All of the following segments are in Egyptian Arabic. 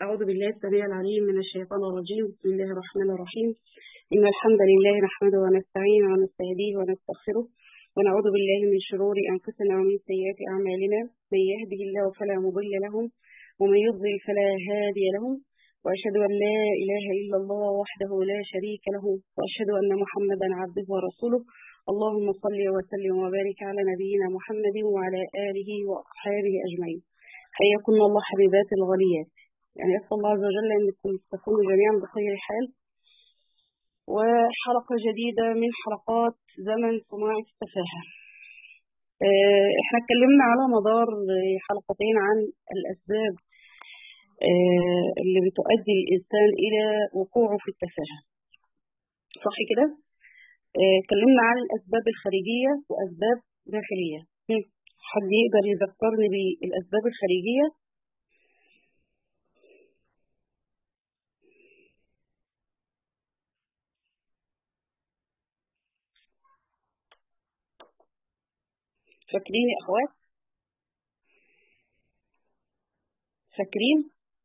أعوذ بالله السميع العليم من الشيطان الرجيم بسم الله الرحمن الرحيم إن الحمد لله نحمده ونستعينه ونستهديه ونستغفره ونعوذ بالله من شرور أنفسنا ومن سيئات أعمالنا من يهده الله فلا مضل له ومن يضلل فلا هادي له وأشهد أن لا إله إلا الله وحده لا شريك له وأشهد أن محمدا عبده ورسوله اللهم صل وسلم وبارك على نبينا محمد وعلى آله وأصحابه أجمعين حياكم الله حبيبات الغاليات يعني أسأل الله عز وجل أنكم تكونوا جميعا بخير حال وحلقة جديدة من حلقات زمن صناعة التفاهة آه، احنا اتكلمنا على مدار حلقتين عن الأسباب آه، اللي بتؤدي الإنسان إلى وقوعه في التفاهة صح كده؟ آه، اتكلمنا عن الأسباب الخارجية وأسباب داخلية هم، حد يقدر يذكرني بالأسباب الخارجية؟ فاكرين يا أخوات؟ فاكرين؟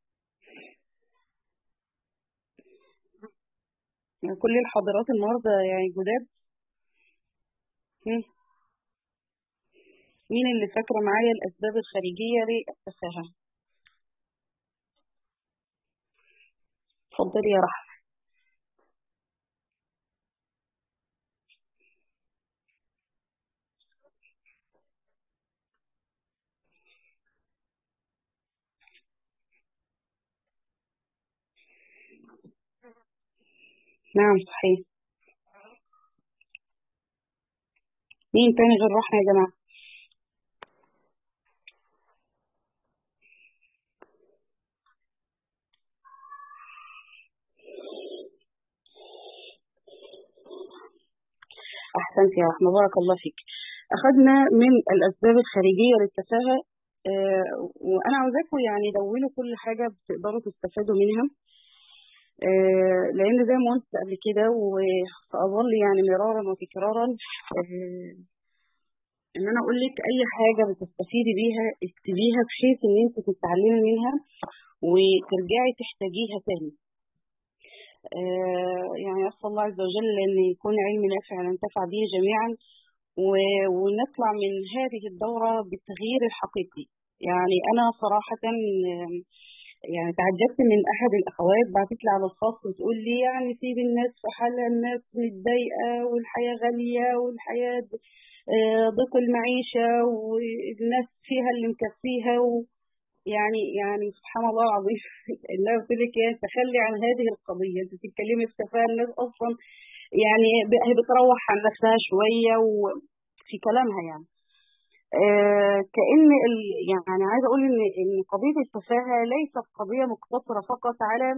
يعني كل الحاضرات النهارده يعني جداد هم، مين اللي فاكرة معايا الأسباب الخارجية للتفاهة؟ اتفضلي يا رحمة نعم صحيح مين تاني غير رحمة يا جماعة؟ أحسنت يا رحمة بارك الله فيك أخذنا من الأسباب الخارجية للتفاهة آه، وأنا عاوزاكم يعني دونوا كل حاجة بتقدروا تستفادوا منها آه، لأن زي ما قلت قبل كده وسأظل يعني مرارا وتكرارا آه، إن أنا أقول لك أي حاجة بتستفيدي بيها اكتبيها بحيث إن أنت تتعلمي منها وترجعي تحتاجيها تاني آه، يعني أسأل الله عز وجل أن يكون علم نافع ننتفع به جميعا و- ونطلع من هذه الدورة بالتغيير الحقيقي يعني أنا صراحة آم، يعني تعجبت من أحد الأخوات بعتت لي على الخاص وتقول لي يعني سيب الناس في حالها الناس متضايقة والحياة غالية والحياة د- آه، ضيق المعيشة والناس فيها اللي مكفيها و يعني يعني سبحان الله العظيم الله قلت لك يعني تخلي عن هذه القضية أنت بتتكلمي في تفاهة الناس أصلا يعني ب- هي بتروح عن نفسها شوية وفي كلامها يعني آه كأن ال... يعني عايزة أقول إن إن قضية التفاهة ليست قضية مقتصرة فقط على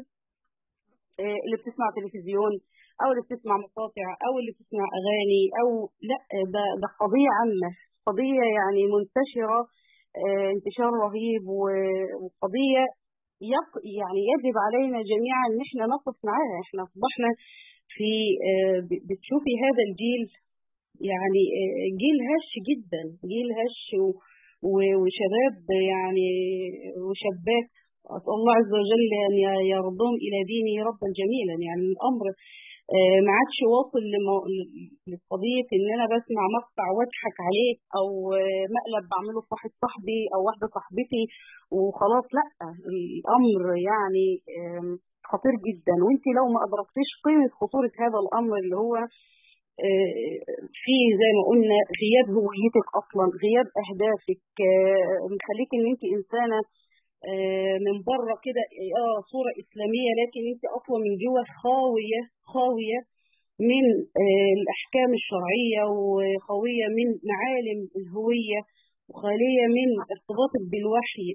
آه اللي بتسمع تلفزيون أو اللي بتسمع مقاطع أو اللي بتسمع أغاني أو لا ده ده قضية عامة قضية يعني منتشرة آه انتشار رهيب و- وقضية يق... يعني يجب علينا جميعا ان احنا نقف معاها احنا اصبحنا في آه، ب- بتشوفي هذا الجيل يعني آه، جيل هش جدا جيل هش و- و- وشباب يعني وشابات أسأل الله عز وجل أن ي- يرضهم إلى دينه ربا جميلا يعني الأمر آه، ما عادش واصل لمو- لقضية إن أنا بسمع مقطع وأضحك عليه أو آه، مقلب بعمله في واحد صاحبي أو واحدة صاحبتي وخلاص لأ الأمر يعني آم، خطير جدا وانت لو ما أدركتيش قيمة خطورة هذا الأمر اللي هو آه، فيه زي ما قلنا غياب هويتك أصلا غياب أهدافك آه، مخليك إن انت إنسانة آه، من بره كده اه صورة إسلامية لكن انت أصلا من جوه خاوية خاوية من آه، الأحكام الشرعية وخاوية من معالم الهوية وخالية من ارتباطك بالوحي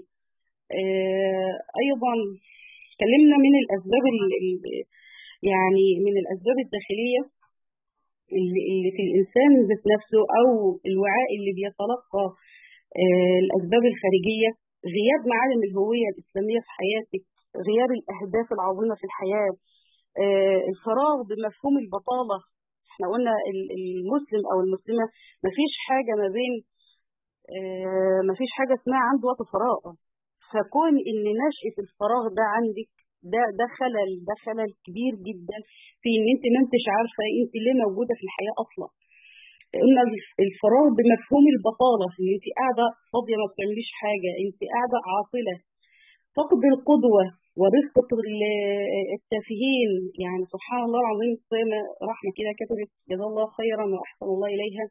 آه، أيضا اتكلمنا من الأسباب ال- ال- يعني من الأسباب الداخلية اللي اللي في الإنسان ذات نفسه أو الوعاء اللي بيتلقى آه، الأسباب الخارجية غياب معالم الهوية الإسلامية في حياتك غياب الأهداف العظيمة في الحياة آه، الفراغ بمفهوم البطالة احنا قلنا ال- المسلم أو المسلمة مفيش حاجة ما بين آه، مفيش حاجة اسمها عنده وقت فراغ فكون ان نشأة الفراغ ده عندك ده ده خلل ده خلل كبير جدا في ان انت ما انتش عارفه انت ليه موجوده في الحياه اصلا قلنا الفراغ بمفهوم البطاله ان انت قاعده فاضيه ما بتعمليش حاجه انت قاعده عاطله فقد القدوه ورفقة التافهين يعني سبحان الله العظيم زي ما رحمة كده كتبت جزا الله خيرا وأحسن الله إليها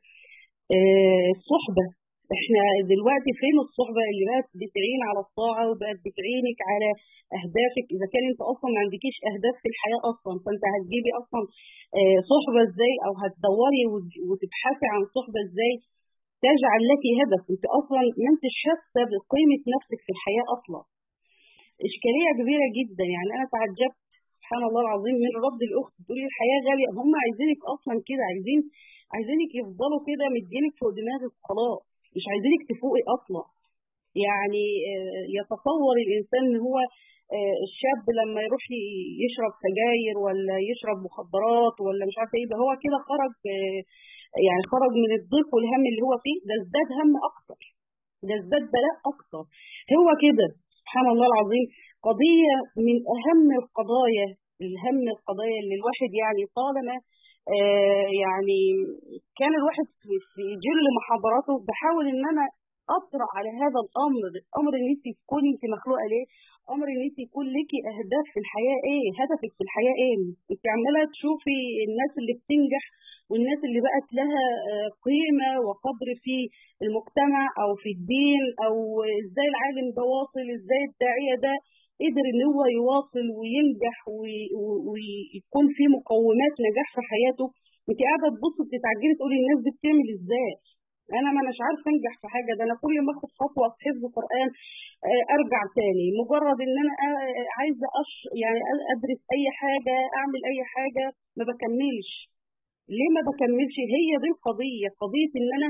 الصحبة احنا دلوقتي فين الصحبة اللي بقت بتعين على الطاعة وبقت بتعينك على أهدافك إذا كان أنت أصلا ما عندكيش أهداف في الحياة أصلا فأنت هتجيبي أصلا صحبة إزاي أو هتدوري وتبحثي عن صحبة إزاي تجعل لك هدف أنت أصلا ما أنتش حاسة بقيمة نفسك في الحياة أصلا إشكالية كبيرة جدا يعني أنا تعجبت سبحان الله العظيم من رد الأخت تقولي الحياة غالية هم عايزينك أصلا كده عايزين عايزينك يفضلوا كده مدينك فوق دماغك خلاص مش عايزينك تفوقي اصلا يعني يتصور الانسان ان هو الشاب لما يروح يشرب سجاير ولا يشرب مخدرات ولا مش عارفه ايه ده هو كده خرج يعني خرج من الضيق والهم اللي هو فيه ده ازداد هم اكتر ده ازداد بلاء اكتر هو كده سبحان الله العظيم قضيه من اهم القضايا الهم القضايا اللي الواحد يعني طالما آه يعني كان الواحد في جل محاضراته بحاول ان انا اطرح على هذا الامر امر ان انت تكوني انت مخلوقه ليه امر ان انت يكون ليكي اهداف في الحياه ايه هدفك في الحياه ايه انت عماله تشوفي الناس اللي بتنجح والناس اللي بقت لها قيمه وقدر في المجتمع او في الدين او ازاي العالم ده واصل ازاي الداعيه ده قدر ان هو يواصل وينجح ويكون في مقومات نجاح في حياته انت قاعده تبص بتتعجبي تقولي الناس دي بتعمل ازاي انا ما مش عارفه انجح في حاجه ده انا كل ما اخد خطوه في حفظ قران ارجع تاني مجرد ان انا عايزه أش يعني ادرس اي حاجه اعمل اي حاجه ما بكملش ليه ما بكملش هي دي القضيه قضيه ان انا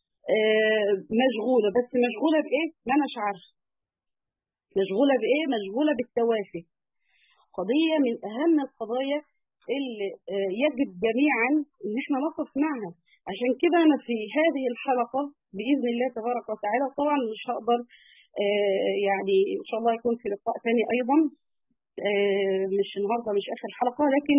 مشغوله بس مشغوله بايه ما اناش عارفه مشغولة بإيه؟ مشغولة بالتوافه قضية من أهم القضايا اللي يجب جميعا إن احنا نقف معها عشان كده أنا في هذه الحلقة بإذن الله تبارك وتعالى طبعا مش هقدر يعني إن شاء الله يكون في لقاء ثاني أيضا مش النهاردة مش آخر حلقة لكن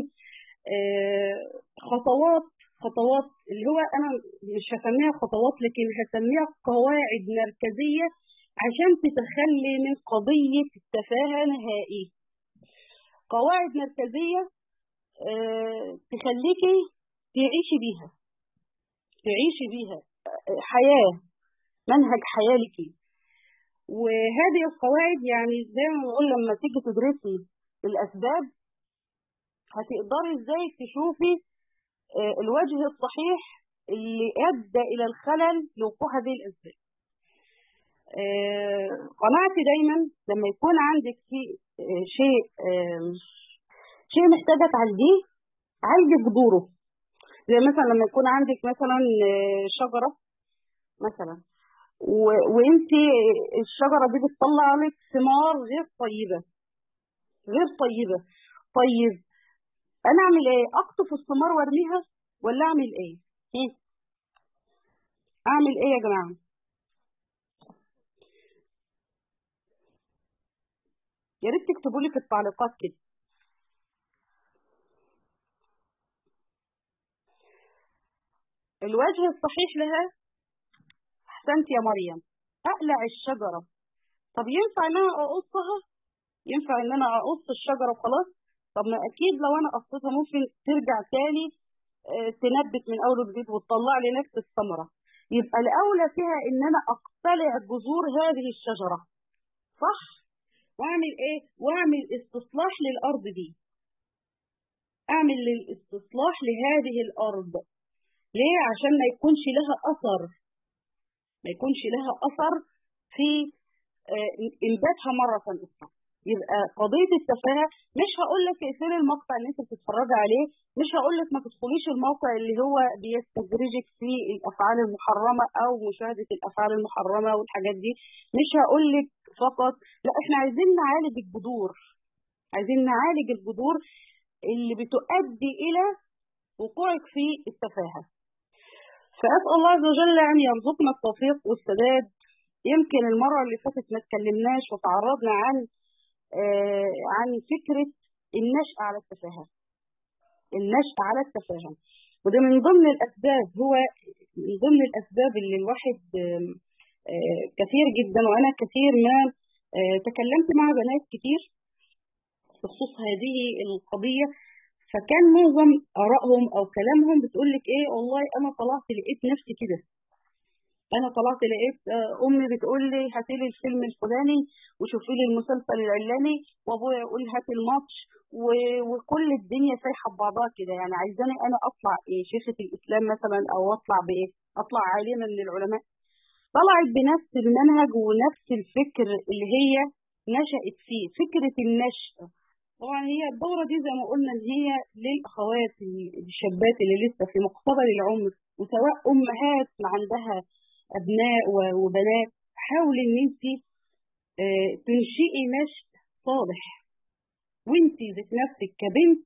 خطوات خطوات اللي هو أنا مش هسميها خطوات لكن هسميها قواعد مركزية عشان تتخلي من قضية التفاهة نهائي قواعد مركزية أه تخليكي تعيشي بيها تعيشي بيها حياة منهج حياة لك وهذه القواعد يعني زي ما بقول لما تيجي تدرسي الأسباب هتقدري ازاي تشوفي أه الوجه الصحيح اللي أدى إلى الخلل لوقوع هذه الأسباب آه قناعتي دايما لما يكون عندك شيء آه شيء آه شيء محتاجه تعالجيه عالجي جذوره زي مثلا لما يكون عندك مثلا شجره مثلا وانت الشجره دي بتطلع لك ثمار غير طيبه غير طيبه طيب انا اعمل ايه اقطف الثمار وارميها ولا اعمل ايه اعمل ايه يا جماعه يا ريت تكتبوا لي في التعليقات كده الوجه الصحيح لها احسنت يا مريم اقلع الشجره طب ينفع ان انا اقصها ينفع ان انا اقص الشجره وخلاص طب ما اكيد لو انا قصيتها ممكن ترجع تاني تنبت من اول وجديد وتطلع لي نفس الثمره يبقى الاولى فيها ان انا اقتلع جذور هذه الشجره صح واعمل ايه واعمل استصلاح للارض دي اعمل الاستصلاح لهذه الارض ليه عشان ما يكونش لها اثر ما يكونش لها اثر في انباتها مره اخرى يبقى قضيه التفاهه مش هقول لك اقفلي المقطع اللي انت بتتفرجي عليه مش هقول لك ما تدخليش الموقع اللي هو بيستدرجك في الافعال المحرمه او مشاهده الافعال المحرمه والحاجات دي مش هقول لك فقط لا احنا عايزين نعالج الجذور عايزين نعالج الجذور اللي بتؤدي الى وقوعك في التفاهه فاسال الله عز وجل ان يرزقنا التوفيق والسداد يمكن المرة اللي فاتت ما اتكلمناش وتعرضنا عن آه عن فكرة النشأ على التفاهة النشأ على التفاهة وده من ضمن الأسباب هو من ضمن الأسباب اللي الواحد آه آه كثير جدا وأنا كثير ما آه تكلمت مع بنات كتير بخصوص هذه القضية فكان معظم آرائهم أو كلامهم بتقول لك إيه والله أنا طلعت لقيت نفسي كده انا طلعت لقيت امي بتقول لي هاتي لي الفيلم الفلاني وشوفي لي المسلسل العلاني وابويا يقول هاتي الماتش وكل الدنيا سايحه ببعضها كده يعني عايزاني انا اطلع ايه شيخه الاسلام مثلا او اطلع بايه اطلع عالمه من العلماء طلعت بنفس المنهج ونفس الفكر اللي هي نشأت فيه فكرة النشأ طبعا هي الدورة دي زي ما قلنا ان هي للأخوات الشابات اللي لسه في مقتبل العمر وسواء أمهات عندها أبناء وبنات حاولي إن أنت تنشئي نشء صالح وأنت ذات نفسك كبنت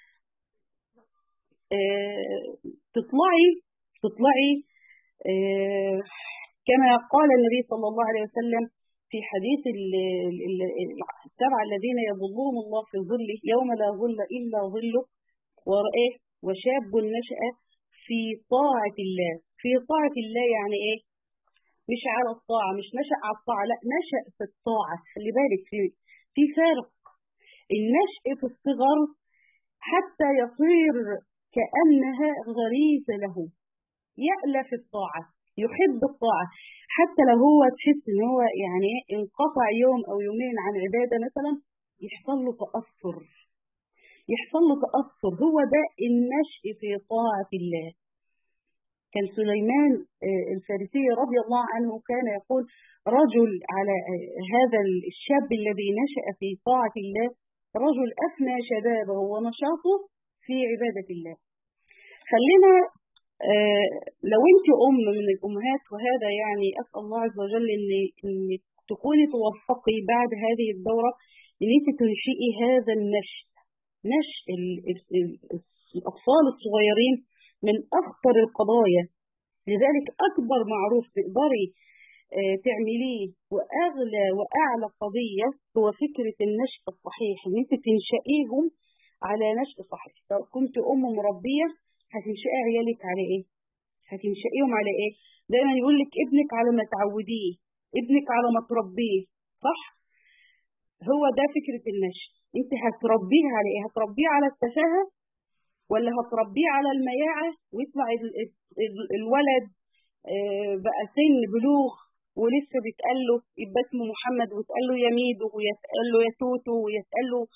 تطلعي تطلعي كما قال النبي صلى الله عليه وسلم في حديث السبعة الذين يظلهم الله في ظله يوم لا ظل إلا ظله ورأيه وشاب نشأ في طاعة الله في طاعة الله يعني إيه مش على الطاعة مش نشأ على الطاعة لا نشأ في الطاعة خلي بالك في في فرق النشأ في الصغر حتى يصير كأنها غريزة له يألف الطاعة يحب الطاعة حتى لو هو تحس ان هو يعني انقطع يوم او يومين عن عبادة مثلا يحصل له تأثر يحصل له تأثر هو ده النشء في طاعة الله كان سليمان الفارسي رضي الله عنه كان يقول رجل على هذا الشاب الذي نشأ في طاعة الله رجل أفنى شبابه ونشاطه في عبادة الله خلينا لو انت ام من الامهات وهذا يعني اسال الله عز وجل ان ان تكوني توفقي بعد هذه الدوره ان انت تنشئي هذا النشء نشء الاطفال الصغيرين من اخطر القضايا لذلك اكبر معروف تقدري تعمليه واغلى واعلى قضيه هو فكره النشء الصحيح ان انت تنشئيهم على نشء صحيح لو كنت ام مربيه هتنشئي عيالك على ايه هتنشئيهم على ايه دايما يقول لك ابنك على ما تعوديه ابنك على ما تربيه صح هو ده فكرة النشء انت هتربيه على ايه هتربيه على التفاهة ولا هتربيه على المياعة ويطلع الولد بقى سن بلوغ ولسه بيتقال له يبقى اسمه محمد ويتقال له يا ميدو ويتقال له يا توتو ويتقال له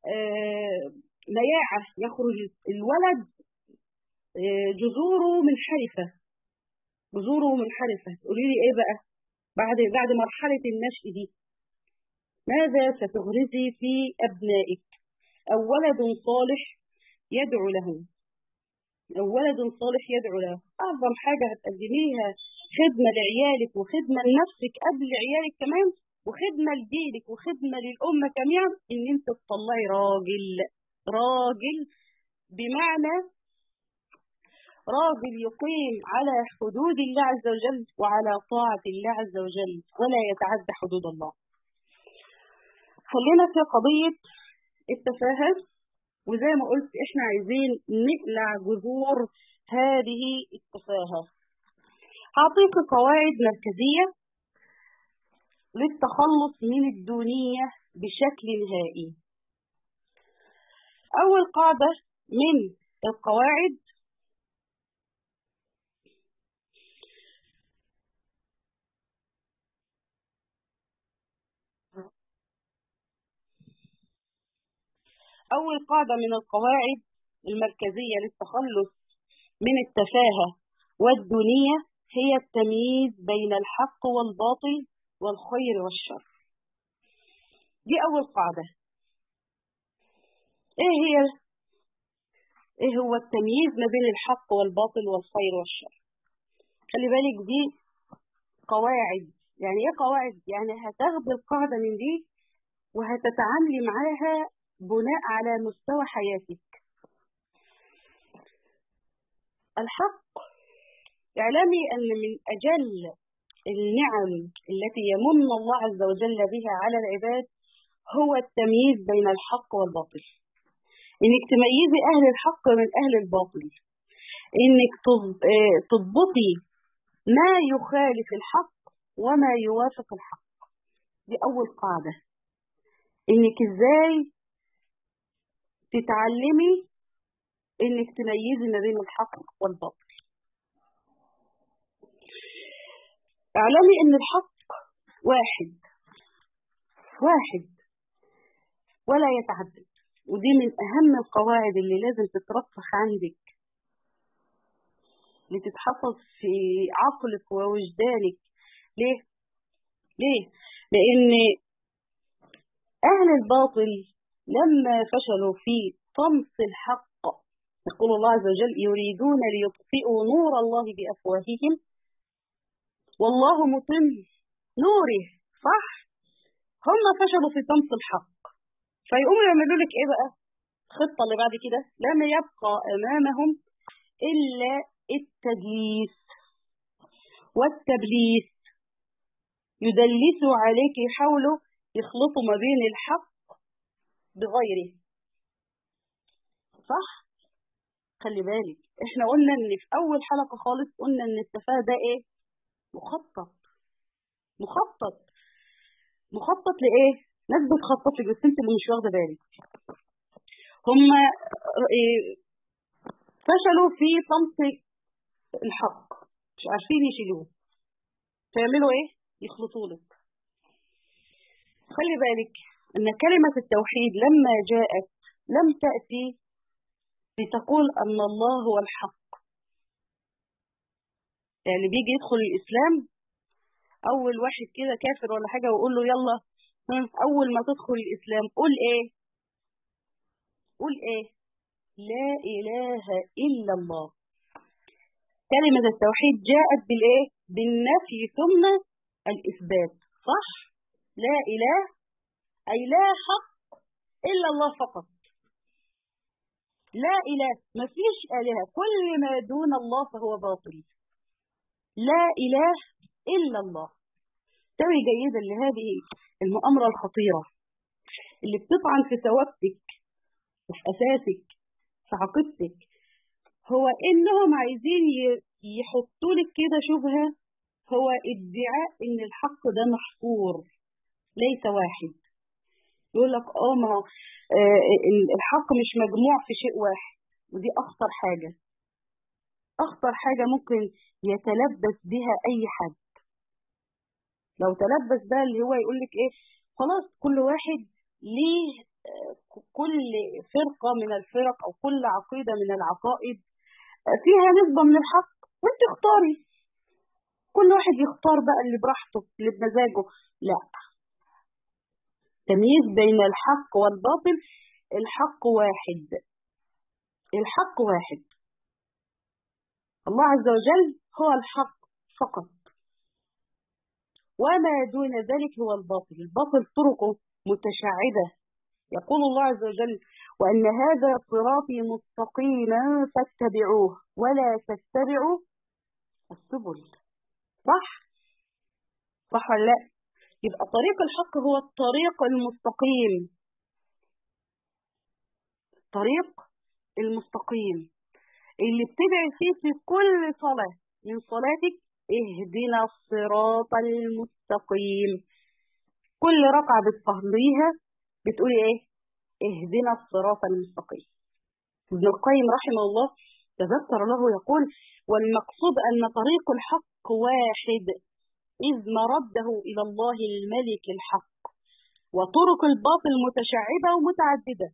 مياعة يخرج الولد جذوره منحرفة جذوره منحرفة تقولي لي ايه بقى بعد بعد مرحلة النشء دي ماذا ستغرزي في أبنائك أو ولد صالح يدعو له أو ولد صالح يدعو له أعظم حاجة هتقدميها خدمة لعيالك وخدمة لنفسك قبل عيالك كمان وخدمة لجيلك وخدمة للأمة جميعا إن أنت تطلعي راجل راجل بمعنى راجل يقيم على حدود الله عز وجل وعلى طاعة الله عز وجل ولا يتعدى حدود الله خلينا في قضية التفاهة وزي ما قلت احنا عايزين نقلع جذور هذه التفاهة هعطيك قواعد مركزية للتخلص من الدونية بشكل نهائي أول قاعدة من القواعد أول قاعدة من القواعد المركزية للتخلص من التفاهة والدونية هي التمييز بين الحق والباطل والخير والشر دي أول قاعدة إيه هي إيه هو التمييز ما بين الحق والباطل والخير والشر خلي بالك دي قواعد يعني إيه قواعد يعني هتاخدي القاعدة من دي وهتتعاملي معاها بناء على مستوى حياتك الحق اعلمي أن من أجل النعم التي يمن الله عز وجل بها على العباد هو التمييز بين الحق والباطل انك تميزي اهل الحق من اهل الباطل انك تضبطي ما يخالف الحق وما يوافق الحق دي اول قاعدة انك ازاي تتعلمي انك تميزي ما بين الحق والباطل اعلمي ان الحق واحد واحد ولا يتعدد ودي من اهم القواعد اللي لازم تترسخ عندك لتتحفظ في عقلك ووجدانك ليه ليه لان اهل الباطل لما فشلوا في طمس الحق يقول الله عز وجل يريدون ليطفئوا نور الله بافواههم والله متم نوره صح هم فشلوا في طمس الحق فيقوموا يعملوا لك ايه بقى الخطه اللي بعد كده لم يبقى امامهم الا التدليس والتبليس يدلسوا عليك يحاولوا يخلطوا ما بين الحق بغيره صح خلي بالك احنا قلنا ان في اول حلقه خالص قلنا ان التفاهه ده ايه مخطط مخطط مخطط لايه ناس بتخطط لك بس انت اللي مش واخده بالك هم فشلوا في طمس الحق مش عارفين يشيلوه فيعملوا ايه يخلطوا لك خلي بالك ان كلمة التوحيد لما جاءت لم تأتي لتقول ان الله هو الحق يعني بيجي يدخل الاسلام اول واحد كده كافر ولا حاجة ويقول له يلا اول ما تدخل الاسلام قول ايه قول ايه لا اله الا الله كلمة التوحيد جاءت بالايه بالنفي ثم الاثبات صح لا اله اي لا حق الا الله فقط لا اله ما فيش الهه كل ما دون الله فهو باطل لا اله الا الله تبي جيدا لهذه المؤامرة الخطيرة اللي بتطعن في ثوابتك وفي أساسك في عقيدتك هو إنهم عايزين يحطوا لك كده شبهة هو ادعاء إن الحق ده محصور ليس واحد يقول لك اه ما الحق مش مجموع في شيء واحد ودي أخطر حاجة أخطر حاجة ممكن يتلبس بها أي حد لو تلبس ده اللي هو يقول لك ايه خلاص كل واحد ليه كل فرقة من الفرق او كل عقيدة من العقائد فيها نسبة من الحق وانت اختاري كل واحد يختار بقى اللي براحته اللي بمزاجه لا تمييز بين الحق والباطل الحق واحد الحق واحد الله عز وجل هو الحق فقط وما دون ذلك هو الباطل الباطل طرقه متشعبة يقول الله عز وجل وأن هذا صراطي مستقيما فاتبعوه ولا تتبعوا السبل صح صح ولا لا يبقى طريق الحق هو الطريق المستقيم الطريق المستقيم اللي بتدعي فيه في كل صلاة من صلاتك اهدنا الصراط المستقيم كل ركعة بتصليها بتقولي ايه اهدنا الصراط المستقيم ابن القيم رحمه الله تذكر له يقول والمقصود أن طريق الحق واحد إذ مرده إلى الله الملك الحق وطرق الباطل متشعبة ومتعددة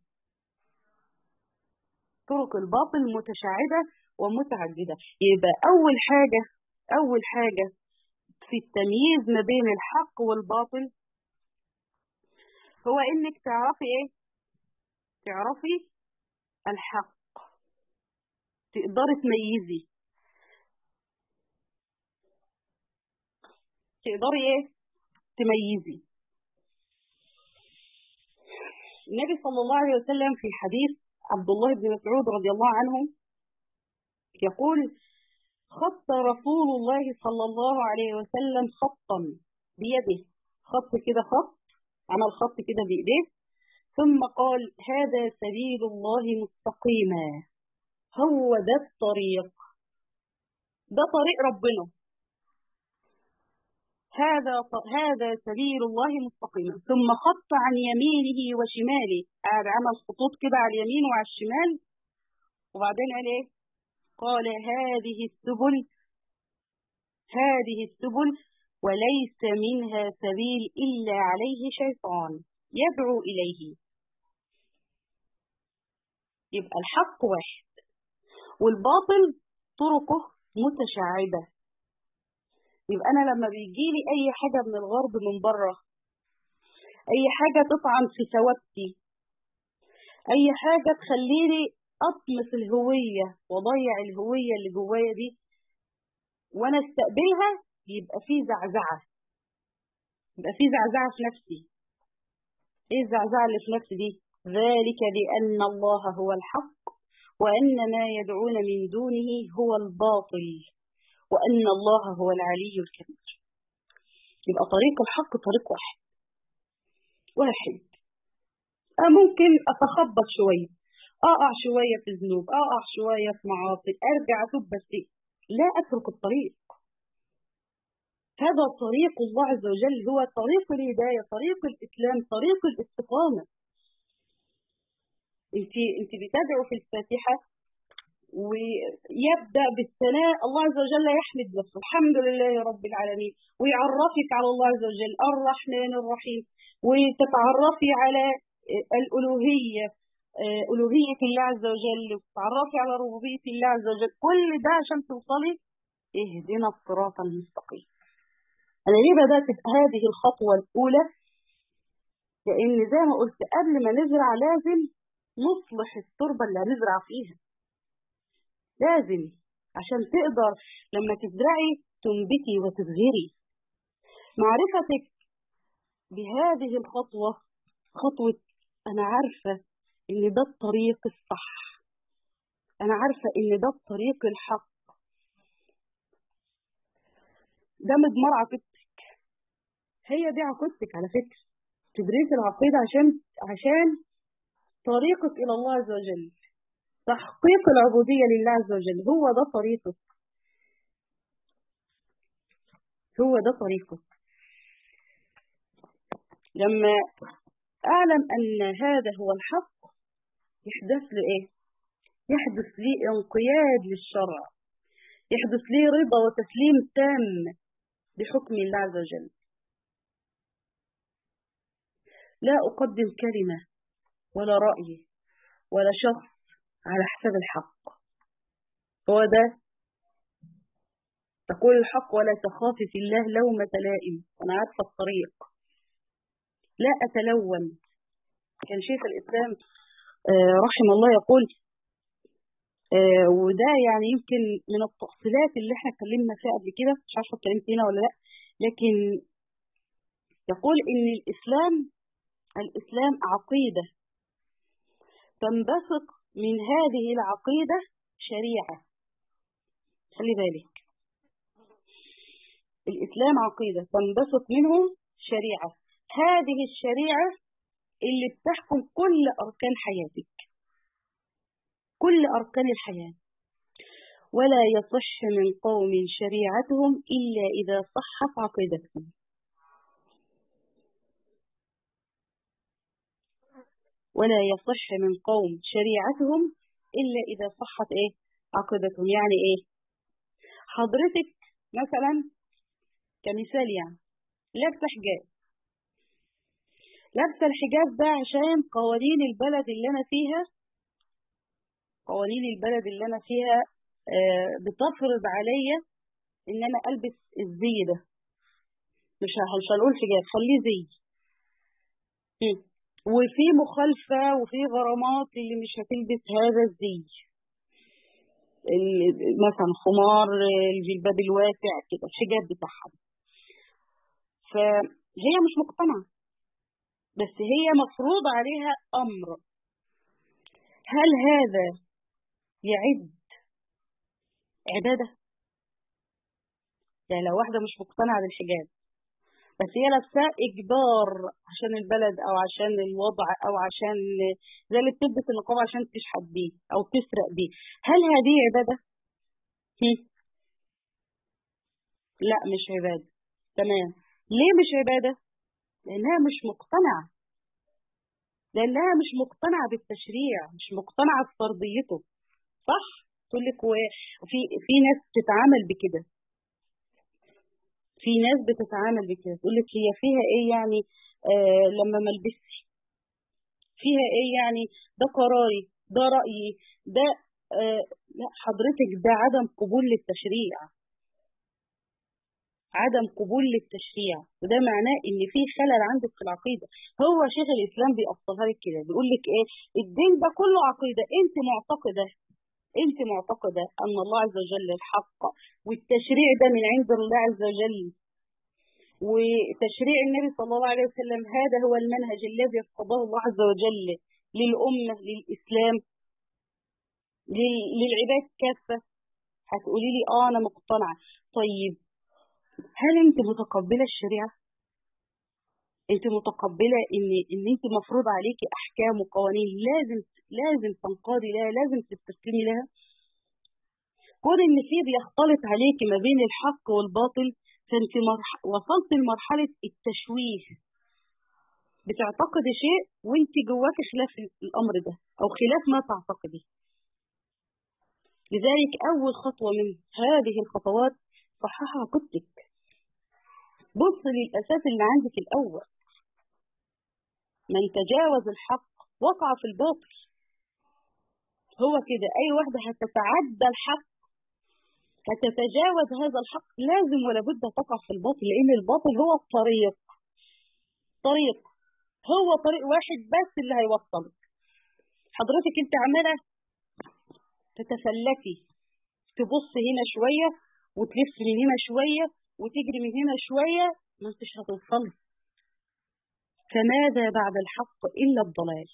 طرق الباطل متشعبة ومتعددة يبقى أول حاجة أول حاجة في التمييز ما بين الحق والباطل هو إنك تعرفي إيه؟ تعرفي الحق تقدري تميزي تقدري إيه؟ تميزي النبي صلى الله عليه وسلم في حديث عبد الله بن مسعود رضي الله عنه يقول خط رسول الله صلى الله عليه وسلم خطا بيده خط كده خط عمل خط كده بإيديه ثم قال هذا سبيل الله مستقيما هو ده الطريق ده طريق ربنا هذا هذا سبيل الله مستقيما ثم خط عن يمينه وشماله قاعد عمل خطوط كده على اليمين وعلى الشمال وبعدين قال ايه قال هذه السبل هذه السبل وليس منها سبيل إلا عليه شيطان يدعو إليه يبقى الحق واحد والباطل طرقه متشعبة يبقى أنا لما بيجيلي أي حاجة من الغرب من بره أي حاجة تطعن في ثوابتي أي حاجة تخليني أطمس الهوية وأضيع الهوية اللي جوايا دي وأنا استقبلها يبقى في زعزعة يبقى في زعزعة في نفسي إيه الزعزعة اللي في نفسي دي ذلك بأن الله هو الحق وأن ما يدعون من دونه هو الباطل وأن الله هو العلي الكبير يبقى طريق الحق طريق واحد واحد أه ممكن أتخبط شوية أقع شوية في ذنوب أقع شوية في معاصي أرجع أتوب بس لا أترك الطريق هذا طريق الله عز وجل هو طريق الهداية طريق الإسلام طريق الاستقامة انت انت بتدعو في الفاتحة ويبدأ بالثناء الله عز وجل يحمد نفسه الحمد لله رب العالمين ويعرفك على الله عز وجل الرحمن الرحيم وتتعرفي على الألوهية ألوهية الله عز وجل وتتعرفي على ربوبية الله عز وجل كل ده عشان توصلي اهدنا الصراط المستقيم أنا ليه بدأت هذه الخطوة الأولى لأن زي ما قلت قبل ما نزرع لازم نصلح التربة اللي هنزرع فيها لازم عشان تقدر لما تزرعي تنبتي وتزهري معرفتك بهذه الخطوة خطوة أنا عارفة إن ده الطريق الصح أنا عارفة إن ده الطريق الحق ده مضمار عقيدتك هي دي عقيدتك على فكرة تدريس العقيدة عشان عشان طريقك إلى الله عز وجل تحقيق العبودية لله عز وجل هو ده طريقك هو ده طريقك لما أعلم أن هذا هو الحق يحدث لي إيه؟ يحدث لي انقياد للشرع يحدث لي رضا وتسليم تام بحكم الله عز وجل لا أقدم كلمة ولا رأي ولا شخص على حساب الحق هو ده تقول الحق ولا تخافي في الله لومة لائم أنا عارفة الطريق لا أتلون كان شيخ الإسلام رحمه الله يقول وده يعني يمكن من التفصيلات اللي احنا اتكلمنا فيها قبل كده مش عارفه اتكلمت هنا ولا لا لكن يقول ان الاسلام الاسلام عقيده تنبثق من هذه العقيده شريعه خلي بالك الاسلام عقيده تنبثق منه شريعه هذه الشريعه اللي بتحكم كل اركان حياتك كل أركان الحياة ولا يصح من قوم شريعتهم إلا إذا صحت عقيدتهم ولا يصح من قوم شريعتهم إلا إذا صحت إيه عقيدتهم يعني إيه حضرتك مثلا كمثال يعني لابسة حجاب لابسة الحجاب ده عشان قوانين البلد اللي أنا فيها قوانين البلد اللي أنا فيها بتفرض عليا إن أنا ألبس الزي ده مش مش هنقول حجاب خليه زي وفي مخالفة وفي غرامات اللي مش هتلبس هذا الزي مثلا خمار الجلباب الواسع كده الحجاب بتاعها فهي مش مقتنعة بس هي مفروض عليها أمر هل هذا يعد عبادة يعني لو واحدة مش مقتنعة بالحجاب بس هي لابساه إجبار عشان البلد أو عشان الوضع أو عشان زي اللي بتلبس النقاب عشان تشحت بيه أو تسرق بيه هل هذه عبادة؟ هم؟ لا مش عبادة تمام ليه مش عبادة؟ لأنها مش مقتنعة لأنها مش مقتنعة بالتشريع مش مقتنعة بفرضيته صح؟ تقول لك وفي في ناس بتتعامل بكده في ناس بتتعامل بكده تقول لك هي فيها ايه يعني آه لما ما البسش فيها ايه يعني ده قراري ده رأيي ده آه لا حضرتك ده عدم قبول للتشريع عدم قبول للتشريع وده معناه ان في خلل عندك في العقيده هو شيخ الاسلام بيأصلها لك كده بيقول لك ايه الدين ده كله عقيده انت معتقده انت معتقده ان الله عز وجل الحق والتشريع ده من عند الله عز وجل وتشريع النبي صلى الله عليه وسلم هذا هو المنهج الذي ارتضاه الله عز وجل للأمة للإسلام للعباد كافة هتقولي لي اه انا مقتنعة طيب هل انت متقبلة الشريعة انت متقبلة ان ان انت مفروض عليكي احكام وقوانين لازم لازم تنقادي لها لازم تستسلمي لها كون ان في بيختلط عليكي ما بين الحق والباطل فانت مرح... وصلت لمرحلة التشويه بتعتقدي شيء وانت جواك خلاف الامر ده او خلاف ما تعتقدي لذلك اول خطوة من هذه الخطوات صحح عقيدتك بص للاساس اللي عندك الاول من تجاوز الحق وقع في الباطل هو كده اي واحدة هتتعدى الحق هتتجاوز هذا الحق لازم ولا بد تقع في الباطل لان الباطل هو الطريق طريق هو طريق واحد بس اللي هيوصلك حضرتك انت عماله تتفلتي تبص هنا شويه وتلف من هنا شويه وتجري من هنا شويه ما انتش هتوصلي فماذا بعد الحق الا الضلال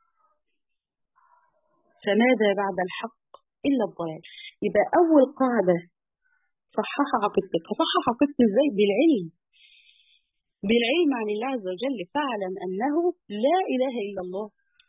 فماذا بعد الحق الا الضلال يبقى اول قاعده صحح عقيدتك صحح عقيدتك ازاي بالعلم بالعلم عن الله عز وجل فاعلم انه لا اله الا الله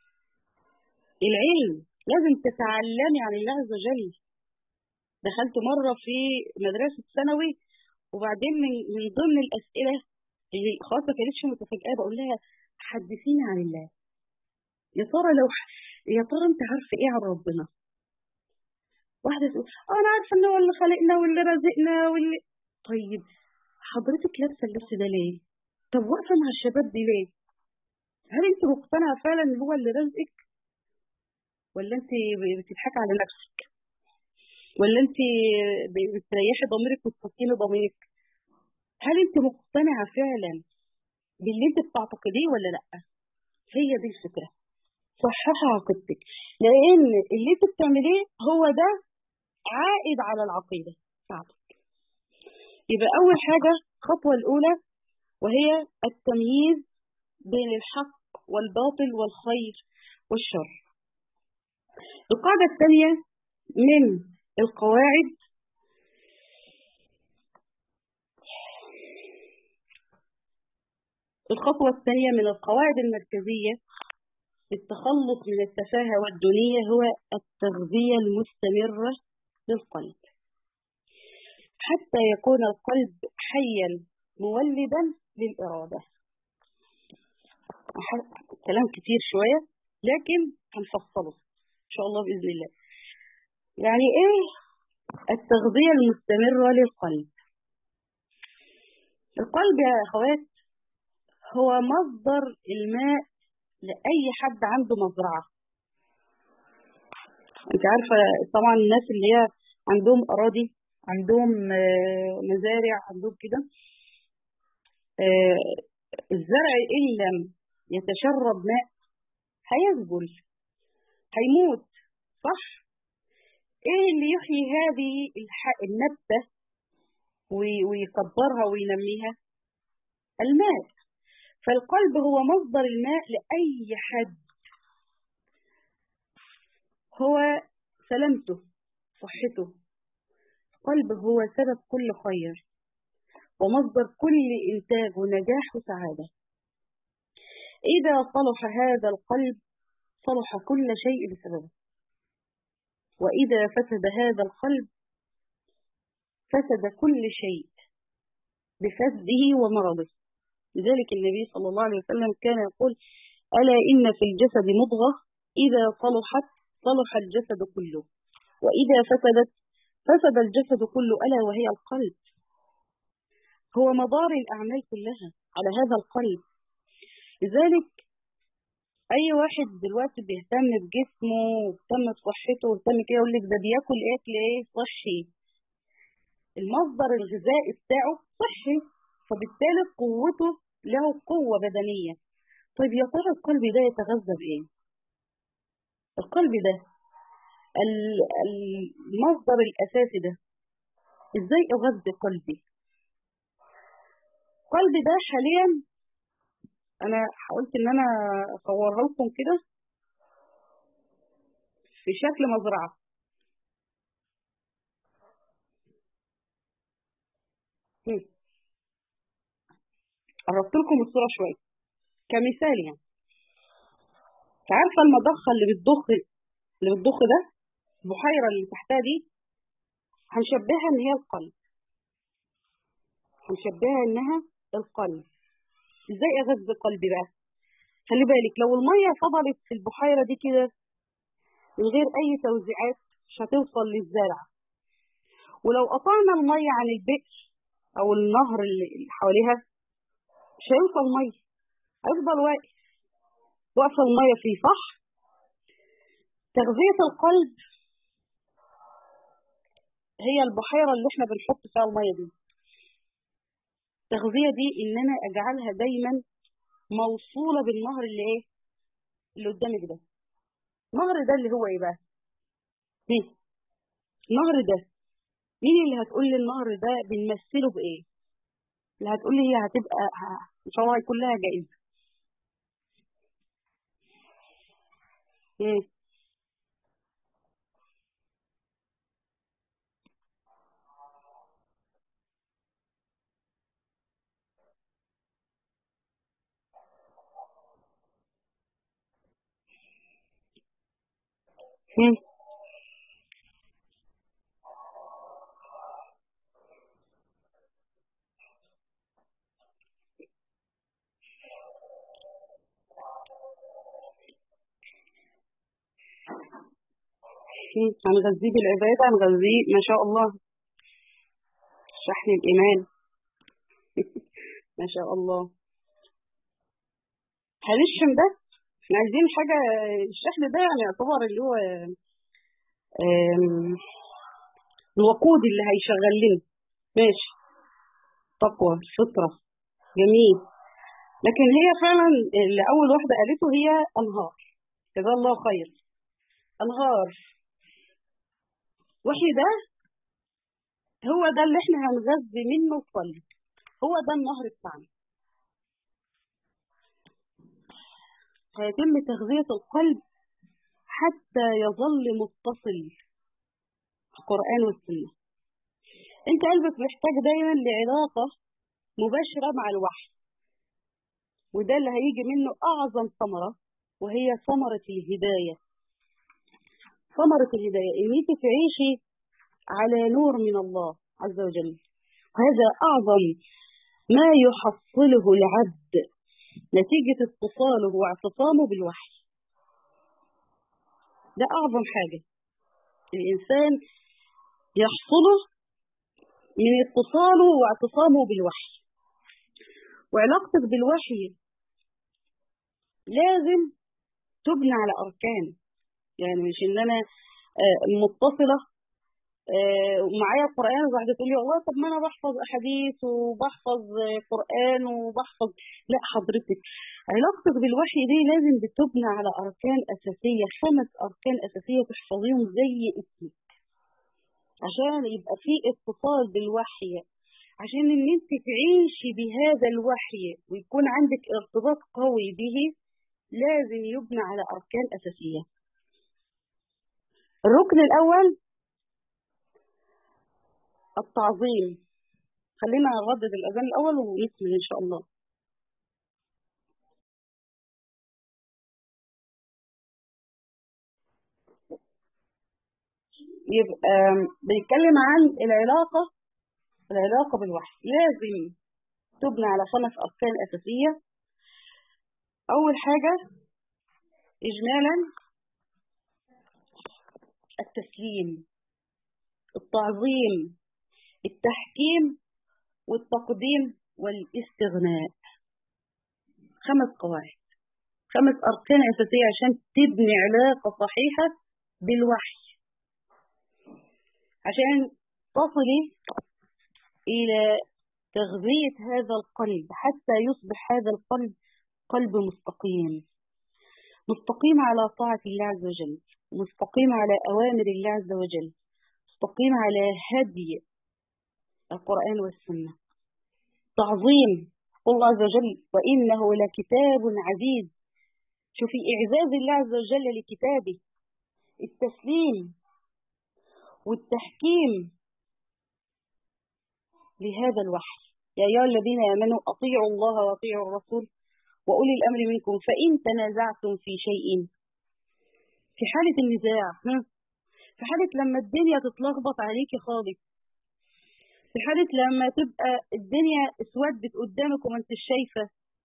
العلم لازم تتعلمي عن الله عز وجل دخلت مره في مدرسه ثانوي وبعدين من, من ضمن الاسئله اللي خلاص ما كانتش متفاجئه بقول لها حدثيني عن الله يا ترى لو يا ترى انت عارفه ايه عن ربنا واحدة تقول أنا عارفة إن هو اللي خلقنا واللي رزقنا واللي طيب حضرتك لابسة اللبس ده ليه؟ طب واقفة مع الشباب دي ليه؟ هل أنت مقتنعة فعلا إن هو اللي رزقك؟ ولا أنت بتضحكي على نفسك؟ ولا أنت بتريحي ضميرك وتسكيني ضميرك؟ هل أنت مقتنعة فعلا باللي أنت بتعتقديه ولا لأ؟ هي دي الفكرة صححي عقيدتك لأن اللي أنت بتعمليه هو ده عائد على العقيدة بتاعتك يبقى أول حاجة الخطوة الأولى وهي التمييز بين الحق والباطل والخير والشر القاعدة الثانية من القواعد الخطوة الثانية من القواعد المركزية للتخلص من التفاهة والدنية هو التغذية المستمرة للقلب حتى يكون القلب حيا مولدا للإرادة كلام كتير شوية لكن هنفصله إن شاء الله بإذن الله يعني إيه التغذية المستمرة للقلب القلب يا أخوات هو مصدر الماء لأي حد عنده مزرعة انت عارفة طبعا الناس اللي هي عندهم أراضي عندهم مزارع عندهم كده الزرع إن لم يتشرب ماء هيذبل هيموت صح ايه اللي يحيي هذه النبتة ويكبرها وينميها الماء فالقلب هو مصدر الماء لأي حد هو سلامته صحته القلب هو سبب كل خير ومصدر كل إنتاج ونجاح وسعادة إذا صلح هذا القلب صلح كل شيء بسببه وإذا فسد هذا القلب فسد كل شيء بفسده ومرضه لذلك النبي صلى الله عليه وسلم كان يقول ألا إن في الجسد مضغة إذا صلحت صلح الجسد كله وإذا فسدت فسد الجسد كله ألا وهي القلب هو مدار الأعمال كلها على هذا القلب لذلك أي واحد دلوقتي بيهتم بجسمه وبيهتم بصحته وبيهتم كده يقول لك ده بياكل أكل إيه صحي المصدر الغذائي بتاعه صحي فبالتالي قوته له قوة بدنية طيب يا ترى القلب ده يتغذى بإيه؟ القلب ده المصدر الأساسي ده إزاي أغذي قلبي؟ قلبي ده حاليا أنا حاولت إن أنا أصورها لكم كده في شكل مزرعة قربت لكم الصورة شوية كمثال يعني عارفة المضخة اللي بتضخ اللي بتضخ ده البحيرة اللي تحتها دي هنشبهها ان هي القلب هنشبهها انها القلب ازاي اغذي قلبي بقى خلي بالك لو المية فضلت في البحيرة دي كده من غير اي توزيعات مش هتوصل للزرع ولو قطعنا المية عن البئر او النهر اللي حواليها مش هيوصل مية هيفضل واقف واقفة المية فيه صح تغذية القلب هي البحيرة اللي احنا بنحط فيها المية دي التغذية دي ان انا اجعلها دايما موصولة بالنهر اللي ايه اللي قدامك ده النهر ده اللي هو ايه بقى مين النهر ده مين اللي هتقول لي النهر ده بنمثله بايه اللي هتقول لي هي هتبقى ان شاء الله هيكون لها جائزة ايه مم. مم. هنغذيه بالعبادة هنغذيه ما شاء الله شحن الإيمان ما شاء الله هنشم ده احنا عايزين حاجة الشحن ده يعني يعتبر اللي هو آم، الوقود اللي هيشغل لنا ماشي تقوى فطرة جميل لكن هي فعلا اللي أول واحدة قالته هي أنهار جزاه الله خير أنهار وحي ده هو ده اللي احنا هنغذي منه القلب هو ده النهر بتاعنا هيتم تغذية القلب حتى يظل متصل القرآن والسنة انت قلبك محتاج دايما لعلاقة مباشرة مع الوحي وده اللي هيجي منه أعظم ثمرة وهي ثمرة الهداية ثمرة الهداية إن انت تعيشي على نور من الله عز وجل هذا أعظم ما يحصله العبد نتيجة اتصاله واعتصامه بالوحي ده أعظم حاجة الإنسان يحصله من اتصاله واعتصامه بالوحي وعلاقتك بالوحي لازم تبنى على أركان يعني مش إن أنا آه، متصلة آه، ومعايا قرآن وواحدة تقول لي والله طب ما أنا بحفظ أحاديث وبحفظ آه، قرآن وبحفظ لا حضرتك علاقتك بالوحي دي لازم بتبنى على أركان أساسية خمس أركان أساسية تحفظيهم زي اسمك عشان يبقى في اتصال بالوحي عشان ان انت تعيشي بهذا الوحي ويكون عندك ارتباط قوي به لازم يبنى على اركان اساسيه الركن الاول التعظيم خلينا نردد الأذان الأول ونكمل إن شاء الله يبقى بنتكلم عن العلاقة العلاقة بالوحي لازم تبنى على خمس أركان أساسية أول حاجة إجمالا التسليم التعظيم التحكيم والتقديم والاستغناء خمس قواعد خمس أركان أساسية عشان تبني علاقة صحيحة بالوحي عشان تصلي إلى تغذية هذا القلب حتى يصبح هذا القلب قلب مستقيم مستقيم على طاعة الله عز وجل مستقيم على أوامر الله عز وجل مستقيم على هدي القرآن والسنة تعظيم الله عز وجل وإنه لكتاب عزيز شوفي إعزاز الله عز وجل لكتابه التسليم والتحكيم لهذا الوحي يا أيها الذين آمنوا أطيعوا الله وأطيعوا الرسول وأولي الأمر منكم فإن تنازعتم في شيء في حالة النزاع في حالة لما الدنيا تتلخبط عليكي خالص في حالة لما تبقى الدنيا اسودت قدامك وما انتش شايفة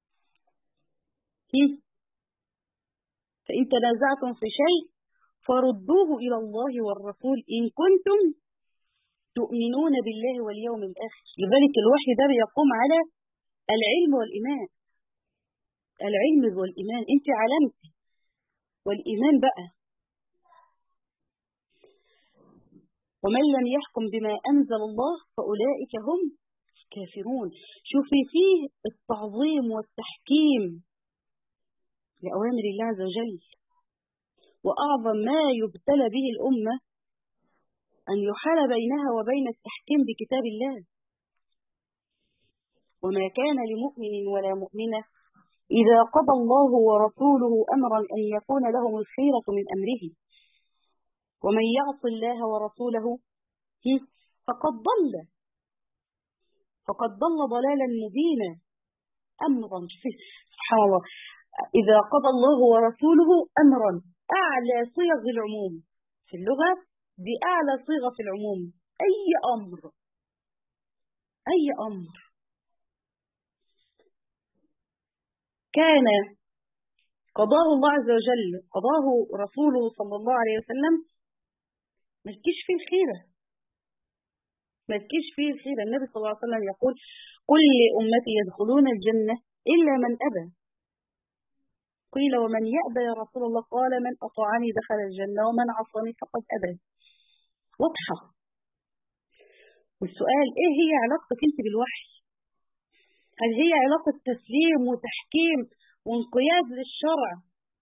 فإن تنازعتم في شيء فردوه إلى الله والرسول إن كنتم تؤمنون بالله واليوم الآخر لذلك الوحي ده بيقوم على العلم والإيمان العلم والإيمان أنت علمتي والإيمان بقى ومن لم يحكم بما أنزل الله فأولئك هم كافرون شوفي فيه التعظيم والتحكيم لأوامر الله عز وجل وأعظم ما يبتلى به الأمة أن يحال بينها وبين التحكيم بكتاب الله وما كان لمؤمن ولا مؤمنة إذا قضى الله ورسوله أمرا أن يكون لهم الخيرة من أمره ومن يعص الله ورسوله فقد ضل فقد ضل ضلالا مبينا أمرا سبحان الله إذا قضى الله ورسوله أمرا أعلى صيغ العموم في اللغة دي أعلى صيغة في العموم أي أمر أي أمر كان قضاه الله عز وجل قضاه رسوله صلى الله عليه وسلم ما تجيش فيه الخيرة ما تجيش فيه الخيرة النبي صلى الله عليه وسلم يقول كل أمتي يدخلون الجنة إلا من أبى قيل ومن يأبى يا رسول الله قال من أطاعني دخل الجنة ومن عصاني فقد أبى واضحة والسؤال إيه هي علاقتك أنت بالوحي هل هي علاقة تسليم وتحكيم وانقياد للشرع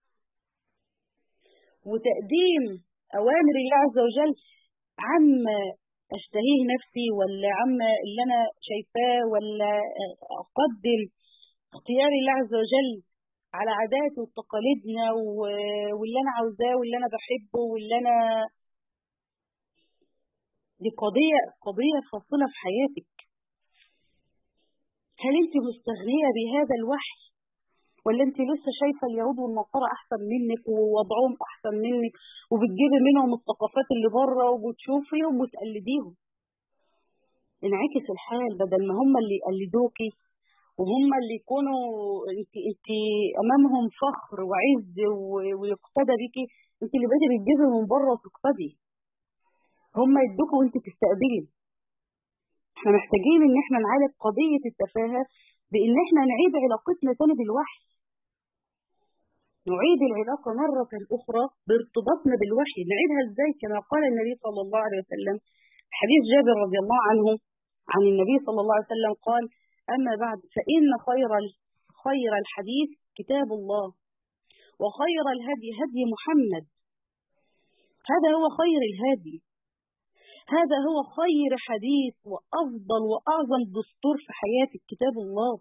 وتقديم أوامر الله عز وجل عما أشتهيه نفسي ولا عما اللي أنا شايفاه ولا أقدم اختيار الله عز وجل على عاداته وتقاليدنا واللي أنا عاوزاه واللي أنا بحبه واللي أنا دي قضية قضية فاصلة في حياتك هل أنت مستغنية بهذا الوحي ولا أنت لسه شايفة اليهود والنصارى أحسن منك ووضعهم أحسن منك وبتجيبي منهم الثقافات اللي بره وبتشوفيهم وتقلديهم انعكس الحال بدل ما هم اللي يقلدوكي وهم اللي يكونوا انت انت امامهم فخر وعز ويقتدى بيكي انت اللي بدي بتجيبي من بره وتقتدي هم يدوكوا وانت تستقبلي احنا محتاجين ان احنا نعالج قضية التفاهة بان احنا نعيد علاقتنا تاني بالوحي نعيد العلاقة مرة أخرى بارتباطنا بالوحي نعيدها ازاي كما قال النبي صلى الله عليه وسلم حديث جابر رضي الله عنه عن النبي صلى الله عليه وسلم قال أما بعد فإن خير خير الحديث كتاب الله وخير الهدي هدي محمد هذا هو خير الهدي هذا هو خير حديث وأفضل وأعظم دستور في حياتك كتاب الله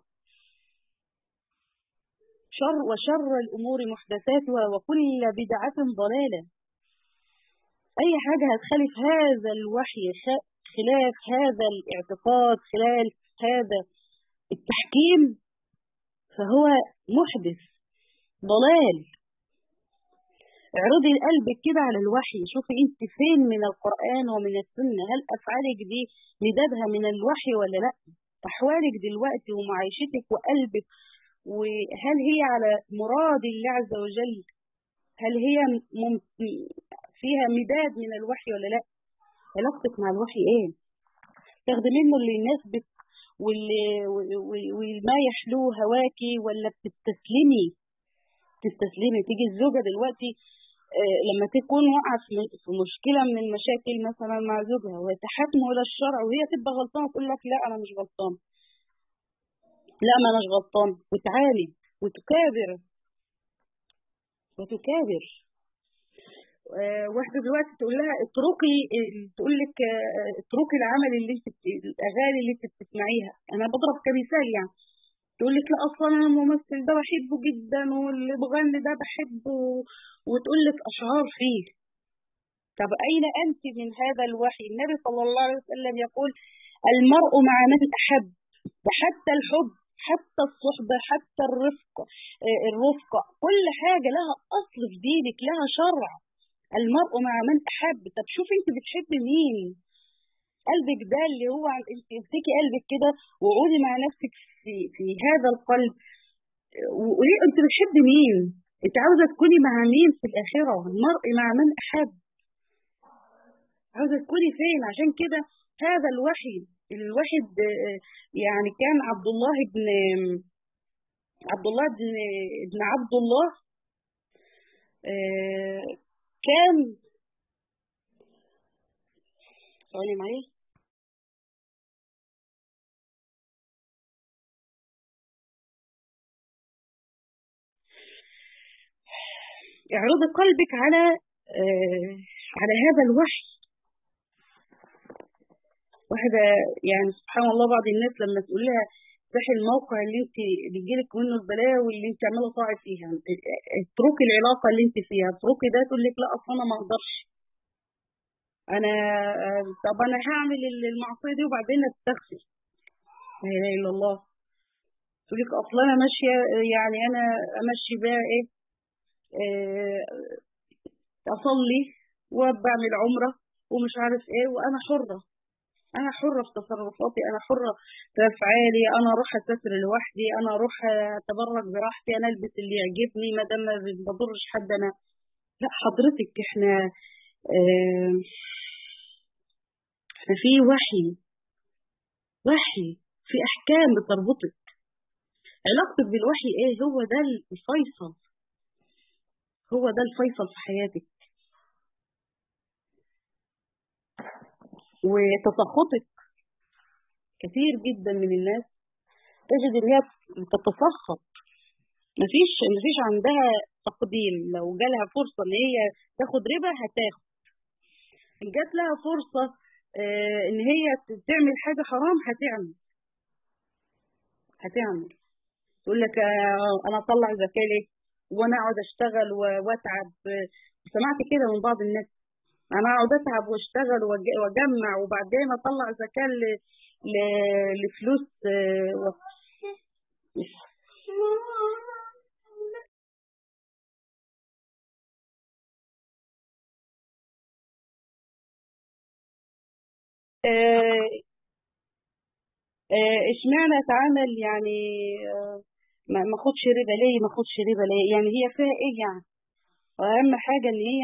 شر وشر الأمور محدثاتها وكل بدعة ضلالة أي حاجة هتخالف هذا الوحي خلاف هذا الاعتقاد خلال هذا التحكيم فهو محدث ضلال اعرضي قلبك كده على الوحي شوفي انت فين من القرآن ومن السنة هل أفعالك دي مدادها من الوحي ولا لا أحوالك دلوقتي ومعيشتك وقلبك وهل هي على مراد الله عز وجل هل هي مم... فيها مداد من الوحي ولا لا علاقتك مع الوحي ايه تاخدي منه اللي يناسبك واللي وما يحلو هواكي ولا بتستسلمي تستسلمي تيجي الزوجة دلوقتي آه لما تكون واقعة في مشكلة من المشاكل مثلا مع زوجها وتحاكمه إلى الشرع وهي تبقى غلطانة تقول لك لا أنا مش غلطان لا ما أناش غلطان وتعالج وتكابر وتكابر آه واحدة دلوقتي تقول لها اتركي تقول لك آه اتركي العمل اللي انت الاغاني اللي انت بتسمعيها انا بضرب كمثال يعني تقول لك لا اصلا انا الممثل ده بحبه جدا واللي بغني ده بحبه وتقول لك اشعار فيه طب اين انت من هذا الوحي النبي صلى الله عليه وسلم يقول المرء مع من احب وحتى الحب حتى الصحبة حتى الرفق الرفقة كل حاجة لها أصل في دينك لها شرع المرء مع من أحب طب شوف أنت بتحب مين قلبك ده اللي هو انت امسكي قلبك كده وقولي مع نفسك في, في هذا القلب وقولي انت بتحب مين انت عاوزه تكوني مع مين في الاخره المرء مع من احب عاوزه تكوني فين عشان كده هذا الوحي الواحد يعني كان عبد الله بن عبد الله بن ابن عبد الله كان ثواني معايا اعرضي قلبك على آه على هذا الوحي واحدة يعني سبحان الله بعض الناس لما تقول لها افتحي الموقع اللي انت بيجيلك منه البلاوي اللي انت عماله تقعي فيها اتركي العلاقة اللي انت فيها اتركي ده تقول لك لا اصل انا ما اقدرش انا طب انا هعمل المعصية دي وبعدين استغفر لا اله الا الله تقول لك اصل انا ماشية يعني انا امشي بقى ايه اه اصلي وبعمل عمرة ومش عارف ايه وانا حرة انا حرة في تصرفاتي انا حرة في افعالي انا اروح اسافر لوحدي انا اروح اتبرج براحتي انا البس اللي يعجبني ما دام ما بضرش حد انا لا حضرتك احنا اه احنا في وحي وحي في احكام بتربطك علاقتك بالوحي ايه هو ده الفيصل هو ده الفيصل في حياتك وتسخطك كثير جدا من الناس تجد ان هي تتسخط مفيش مفيش عندها تقديم لو جالها فرصة ان هي تاخد ربا هتاخد ان جات لها فرصة اه ان هي تعمل حاجة حرام هتعمل هتعمل تقول لك اه انا اطلع زكاة ليه وانا اقعد اشتغل واتعب سمعت كده من بعض الناس انا اقعد اتعب واشتغل واجمع وبعدين اطلع زكاه لفلوس و... اشمعنى اتعامل يعني ما اخدش ربا ليه ما اخدش ربا ليه يعني هي فيها ايه يعني واهم حاجه ان هي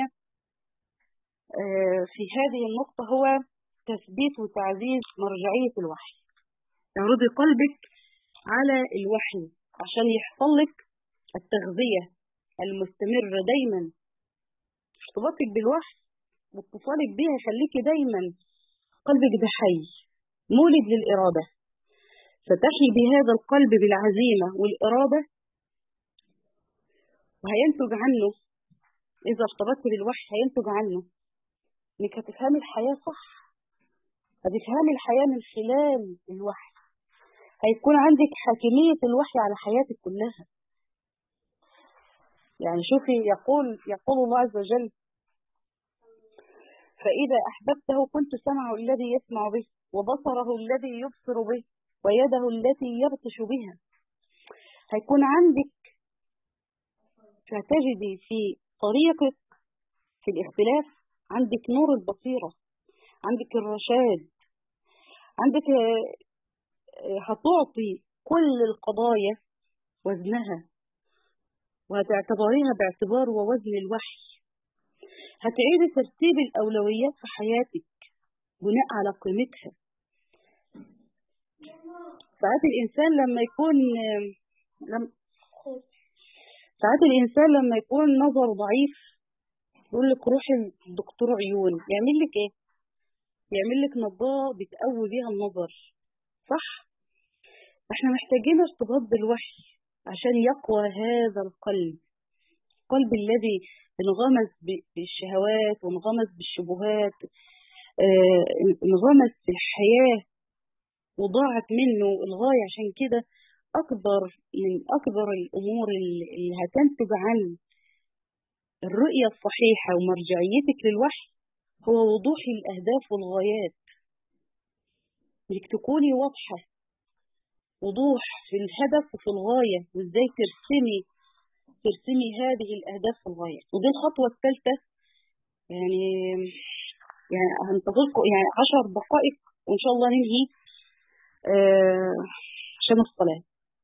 في هذه النقطة هو تثبيت وتعزيز مرجعية الوحي اعرضي قلبك على الوحي عشان يحصل لك التغذية المستمرة دايما ارتباطك بالوحي واتصالك بيها يخليكي دايما قلبك ده حي مولد للإرادة فتحي بهذا القلب بالعزيمة والإرادة وهينتج عنه إذا ارتبطت بالوحي هينتج عنه انك هتفهمي الحياة صح هتفهمي الحياة من خلال الوحي هيكون عندك حاكمية الوحي على حياتك كلها يعني شوفي يقول يقول الله عز وجل فإذا أحببته كنت سمعه الذي يسمع به وبصره الذي يبصر به ويده التي يبطش بها هيكون عندك فتجدي في طريقك في الاختلاف عندك نور البصيرة عندك الرشاد عندك هتعطي كل القضايا وزنها وهتعتبريها باعتبار ووزن الوحي هتعيدي ترتيب الأولويات في حياتك بناء على قيمتها ساعات الإنسان لما يكون لم ساعات الإنسان لما يكون نظر ضعيف يقول لك روحي لدكتور عيون يعمل لك إيه؟ يعمل لك نظارة بتقوي بيها النظر صح؟ احنا محتاجين ارتباط بالوحي عشان يقوى هذا القلب القلب الذي انغمس بالشهوات وانغمس بالشبهات اه انغمس في الحياة وضاعت منه الغاية عشان كده أكبر من أكبر الأمور اللي هتنتج عن الرؤية الصحيحة ومرجعيتك للوحي هو وضوح الأهداف والغايات إنك تكوني واضحة وضوح في الهدف وفي الغاية وإزاي ترسمي ترسمي هذه الأهداف والغايات ودي الخطوة الثالثة يعني يعني هنتظركم يعني عشر دقائق وإن شاء الله ننهي آه عشان الصلاة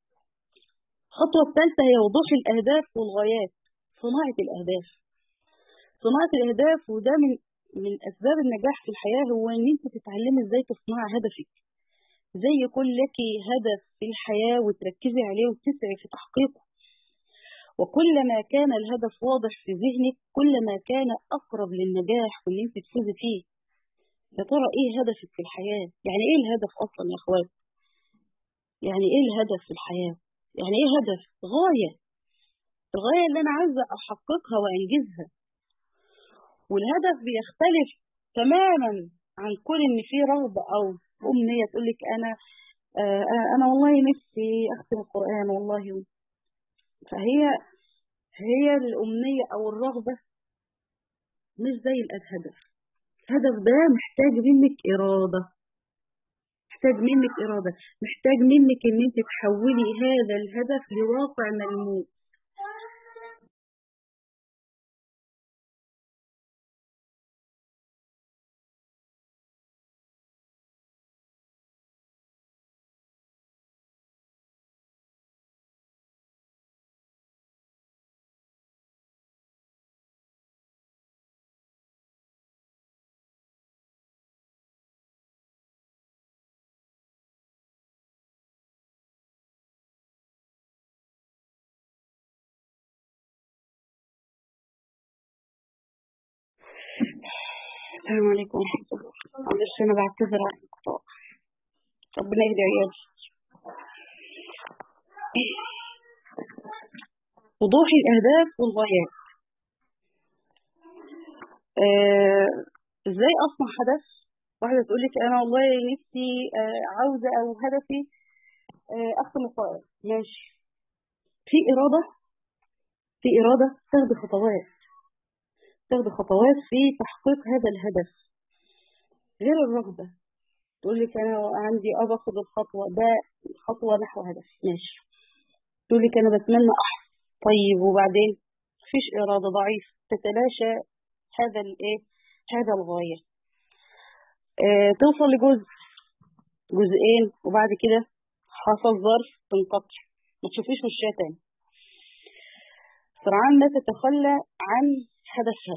الخطوة الثالثة هي وضوح الأهداف والغايات صناعة الأهداف صناعة الأهداف وده من من أسباب النجاح في الحياة هو إن أنت تتعلمي إزاي تصنعي هدفك إزاي يكون لك هدف في الحياة وتركزي عليه وتسعي في تحقيقه وكلما كان الهدف واضح في ذهنك كلما كان أقرب للنجاح واللي أنت تفوزي فيه يا ترى إيه هدفك في الحياة يعني إيه الهدف أصلا يا أخوات يعني إيه الهدف في الحياة يعني إيه هدف غاية الغاية اللي أنا عايزة أحققها وأنجزها والهدف بيختلف تماما عن كل إن في رغبة أو أمنية تقول لك أنا آه أنا والله نفسي أختم القرآن والله فهي هي الأمنية أو الرغبة مش زي الهدف الهدف ده محتاج منك إرادة محتاج منك إرادة محتاج منك إن أنت تحولي هذا الهدف لواقع ملموس السلام عليكم ورحمة الله معلش أنا بعتذر عن الانقطاع ربنا يهدي عيالي وضوح الأهداف والغايات آه، ازاي اصنع هدف واحدة تقول لك انا والله نفسي آه، عاوزة او هدفي آه، اختم القرآن ماشي في ارادة في ارادة تاخدي خطوات تاخدي خطوات في تحقيق هذا الهدف غير الرغبة تقول لك انا عندي اه باخد الخطوة ده خطوة نحو هدف ماشي تقول لك انا بتمنى احسن طيب وبعدين مفيش ارادة ضعيف تتلاشى هذا الايه هذا الغاية اه توصل لجزء جزئين وبعد كده حصل ظرف تنقطع ما تشوفيش وشها تاني سرعان ما تتخلى عن هدفها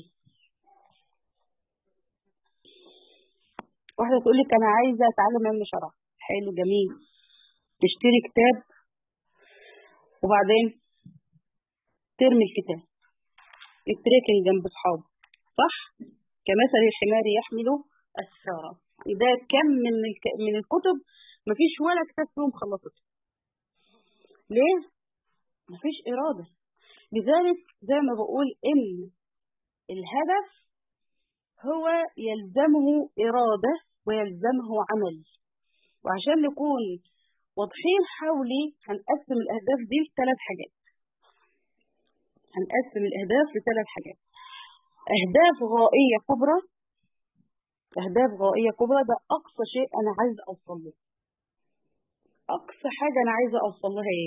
واحدة تقول لك أنا عايزة أتعلم علم شرع حلو جميل تشتري كتاب وبعدين ترمي الكتاب التريكنج جنب أصحابه صح كمثل الحمار يحمل أسفارا ده كم من الك... من الكتب مفيش ولا كتاب فيهم خلصته ليه؟ مفيش إرادة لذلك زي ما بقول إن الهدف هو يلزمه إرادة ويلزمه عمل وعشان نكون واضحين حولي هنقسم الأهداف دي لثلاث حاجات هنقسم الأهداف لثلاث حاجات أهداف غائية كبرى أهداف غائية كبرى ده أقصى شيء أنا عايز أوصل له أقصى حاجة أنا عايزة أوصل لها إيه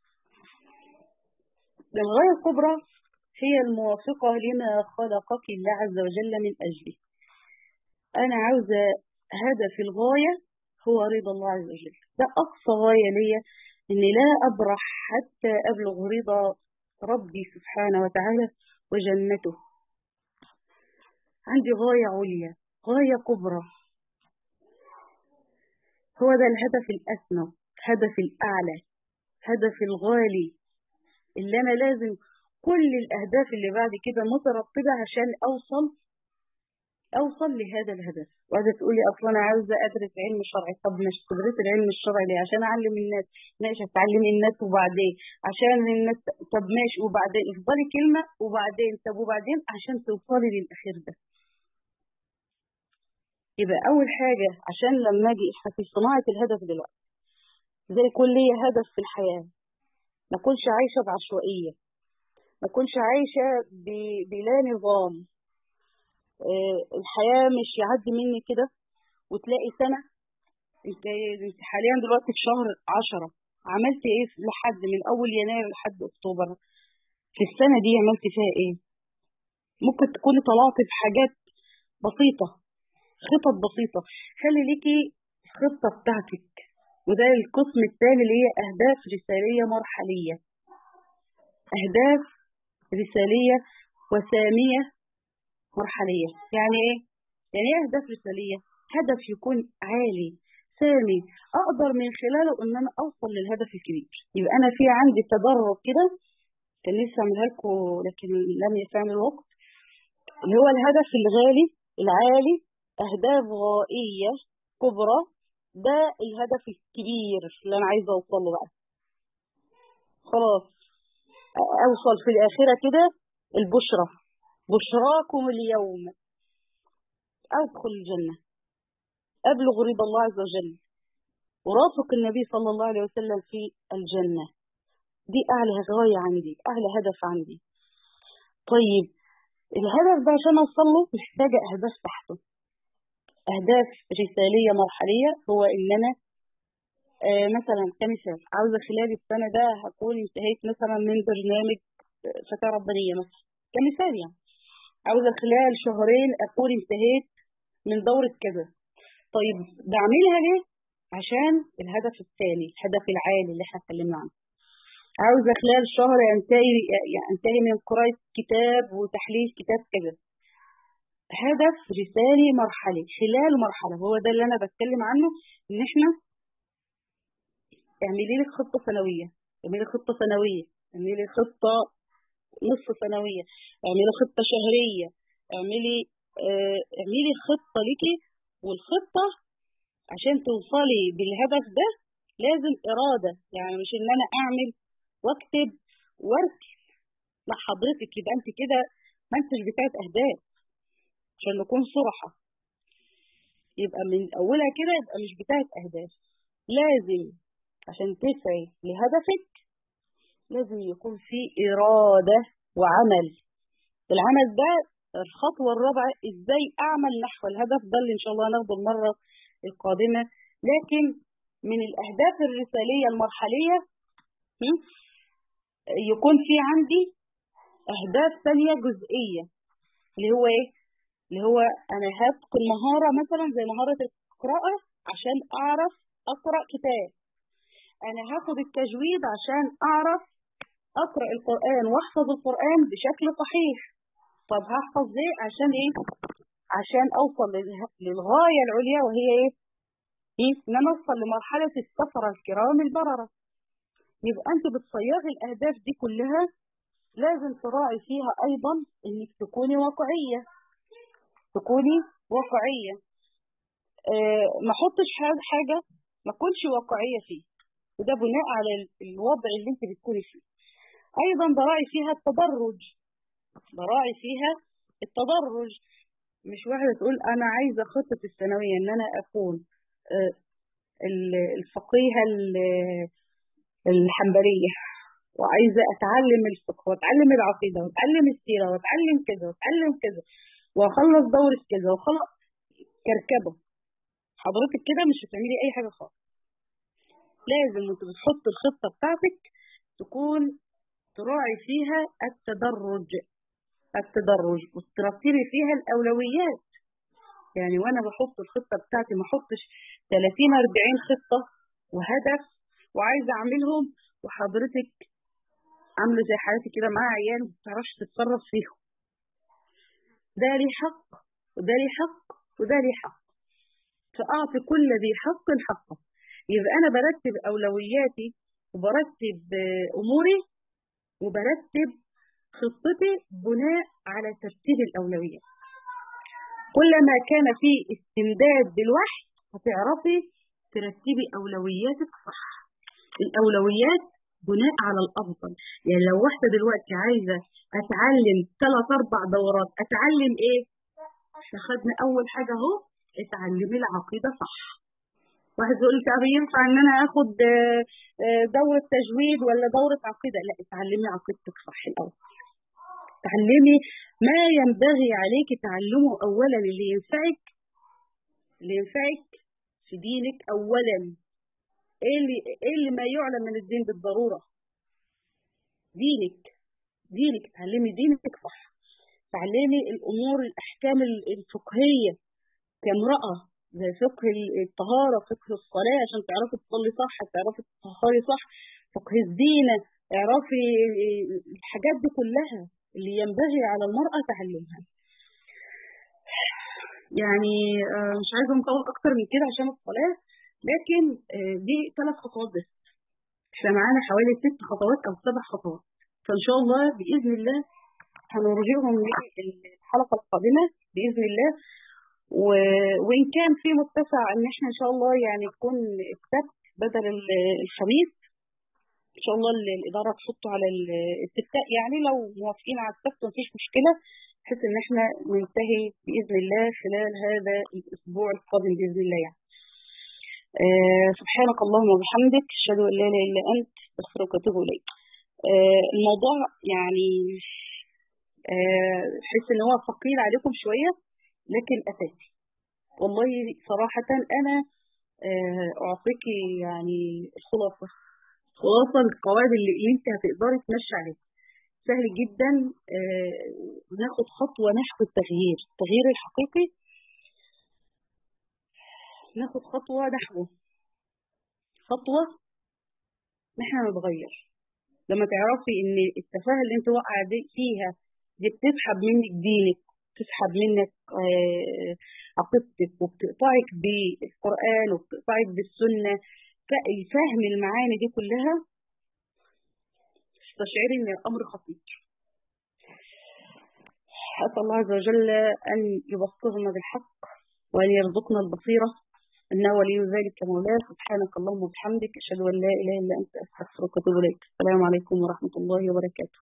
الغاية الكبرى هي الموافقة لما خلقك الله عز وجل من أجله أنا عاوزة هدف الغاية هو رضا الله عز وجل ده أقصى غاية ليا إني لا أبرح حتى أبلغ رضا ربي سبحانه وتعالى وجنته عندي غاية عليا غاية كبرى هو ده الهدف الأسمى هدف الأعلى هدف الغالي اللي أنا لازم كل الأهداف اللي بعد كده مترتبة عشان أوصل أوصل لهذا الهدف وعايزة تقولي أصلا أنا عاوزة أدرس علم شرعي طب مش تدرسي العلم الشرعي ليه عشان أعلم الناس ماشي هتعلمي الناس وبعدين عشان الناس طب ماشي وبعدين افضلي كلمة وبعدين طب وبعدين عشان توصلي للأخير ده يبقى أول حاجة عشان لما أجي إحنا في صناعة الهدف دلوقتي زي يكون ليا هدف في الحياة ما أكونش عايشة بعشوائية ما أكونش عايشة ب- بلا نظام آه، الحياة مش يعدي مني كده وتلاقي سنة انت انت حاليا دلوقتي في شهر عشرة عملت ايه لحد من أول يناير لحد أكتوبر في السنة دي عملت فيها ايه ممكن تكوني طلعت بحاجات بسيطة خطط بسيطة خلي ليكي الخطة بتاعتك وده القسم الثاني اللي هي أهداف رسالية مرحلية أهداف رسالية وسامية مرحلية يعني إيه؟ يعني إيه أهداف رسالية؟ هدف يكون عالي سامي أقدر من خلاله إن أنا أوصل للهدف الكبير يبقى أنا في عندي تدرج كده كان نفسي أعملها لكم لكن لم يسعني الوقت اللي هو الهدف الغالي العالي أهداف غائية كبرى ده الهدف الكبير اللي أنا عايزة أوصل له بقى خلاص أوصل في الآخرة كده البشرى بشراكم اليوم أدخل الجنة أبلغ رضا الله عز وجل ورافق النبي صلى الله عليه وسلم في الجنة دي أعلى غاية عندي أعلى هدف عندي طيب الهدف ده عشان أوصل له محتاجة أهداف تحته أهداف رسالية مرحلية هو إن أنا آه مثلا كمثال عاوزة خلال السنة ده هكون انتهيت مثلا من برنامج آه، فتاة ربانية مثلا كمثال يعني عاوزة خلال شهرين أكون انتهيت من دورة كذا طيب بعملها ليه؟ عشان الهدف الثاني الهدف العالي اللي احنا اتكلمنا عنه عاوزة خلال شهر انتهي يعني انتهي من قراءة كتاب وتحليل كتاب كذا هدف رسالي مرحلي خلال مرحلة هو ده اللي أنا بتكلم عنه إن إحنا اعملي لك خطة سنوية اعملي خطة سنوية اعملي خطة نصف سنوية اعملي خطة شهرية اعملي اه اعملي خطة ليكي والخطة عشان توصلي بالهدف ده لازم إرادة يعني مش إن أنا أعمل وأكتب وأركز لا حضرتك يبقى أنت كده ما أنتش بتاعت أهداف عشان نكون صراحة يبقى من أولها كده يبقى مش بتاعت أهداف لازم عشان تسعي لهدفك لازم يكون في إرادة وعمل العمل ده الخطوة الرابعة إزاي أعمل نحو الهدف ده اللي إن شاء الله هناخده المرة القادمة لكن من الأهداف الرسالية المرحلية م? يكون في عندي أهداف ثانية جزئية اللي هو إيه؟ اللي هو أنا هتقن مهارة مثلا زي مهارة القراءة عشان أعرف أقرأ كتاب أنا هاخد التجويد عشان أعرف أقرأ القرآن وأحفظ القرآن بشكل صحيح طب هحفظ ليه عشان إيه؟ عشان أوصل لله- للغاية العليا وهي إيه؟ إيه؟ إن أنا أوصل لمرحلة السفرة الكرام البررة يبقى أنت بتصيغي الأهداف دي كلها لازم تراعي فيها أيضا إنك تكوني واقعية تكوني واقعية آه ما احطش حاجة حاجة ما اكونش واقعية فيه وده بناء على ال- الوضع اللي انت بتكوني فيه ايضا براعي فيها التدرج براعي فيها التدرج مش واحدة تقول انا عايزة خطة الثانوية ان انا اكون آه ال- الفقيهة ال- الحنبلية وعايزة اتعلم الفقه واتعلم العقيدة واتعلم السيرة واتعلم كذا واتعلم كذا واخلص دورة كذا وخلص كركبة حضرتك كده مش هتعملي اي حاجة خالص لازم وانت بتحط الخطة بتاعتك تكون تراعي فيها التدرج التدرج وترتبي فيها الأولويات يعني وأنا بحط الخطة بتاعتي ما احطش 30 40 خطة وهدف وعايزة أعملهم وحضرتك عاملة زي حياتي كده مع عيال ما بتعرفش تتصرف فيهم ده ليه حق وده ليه حق وده ليه حق فأعطي كل ذي حق حقه يبقى أنا برتب أولوياتي وبرتب أموري وبرتب خطتي بناء على ترتيب الأولويات كلما كان في استمداد بالوحي هتعرفي ترتبي أولوياتك صح الأولويات بناء على الأفضل يعني لو واحدة دلوقتي عايزة أتعلم ثلاث أربع دورات أتعلم إيه؟ احنا خدنا أول حاجة أهو اتعلمي العقيدة صح واحد يقول طب ينفع ان انا اخد دورة تجويد ولا دورة عقيدة لا اتعلمي عقيدتك صح الاول تعلمي ما ينبغي عليك تعلمه اولا اللي ينفعك اللي ينفعك في دينك اولا ايه اللي ايه اللي ما يعلم من الدين بالضرورة دينك دينك تعلمي دينك صح تعلمي الامور الاحكام الفقهية كامرأة زي فقه الطهارة فقه الصلاة عشان تعرفي تصلي صح تعرفي تطهري صح فقه الزينة اعرفي الحاجات دي كلها اللي ينبغي على المرأة تعلمها يعني مش عايزة نطول أكتر من كده عشان الصلاة لكن دي ثلاث خطوات بس احنا معانا حوالي ست خطوات أو سبع خطوات فإن شاء الله بإذن الله هنرجعهم للحلقة القادمة بإذن الله و... وإن كان في متسع إن إحنا إن شاء الله يعني يكون السبت بدل الخميس إن شاء الله الإدارة تحطه على الاتفاق يعني لو موافقين على السبت مفيش مشكلة بحيث إن إحنا ننتهي بإذن الله خلال هذا الأسبوع القادم بإذن الله يعني. آه سبحانك اللهم وبحمدك أشهد أن لا إله إلا أنت أستغفرك وأتوب إليك. آه الموضوع يعني آه حس إن هو ثقيل عليكم شوية لكن أساسي والله صراحة أنا أعطيك يعني الخلاصة خلاصة القواعد اللي أنت هتقدري تمشي عليها سهل جدا ناخد خطوة نحو التغيير التغيير الحقيقي ناخد خطوة نحوه خطوة نحن نتغير لما تعرفي ان التفاهة اللي انت واقعة فيها دي بتسحب منك دينك بتسحب منك عقيدتك وبتقطعك بالقرآن وبتقطعك بالسنة فهم المعاني دي كلها تستشعري ان الامر خطير أسأل الله عز وجل أن يبصرنا بالحق وأن يرزقنا البصيرة إنه ولي ذلك مولاه سبحانك اللهم وبحمدك أشهد أن لا إله إلا أنت أستغفرك وأتوب إليك السلام عليكم ورحمة الله وبركاته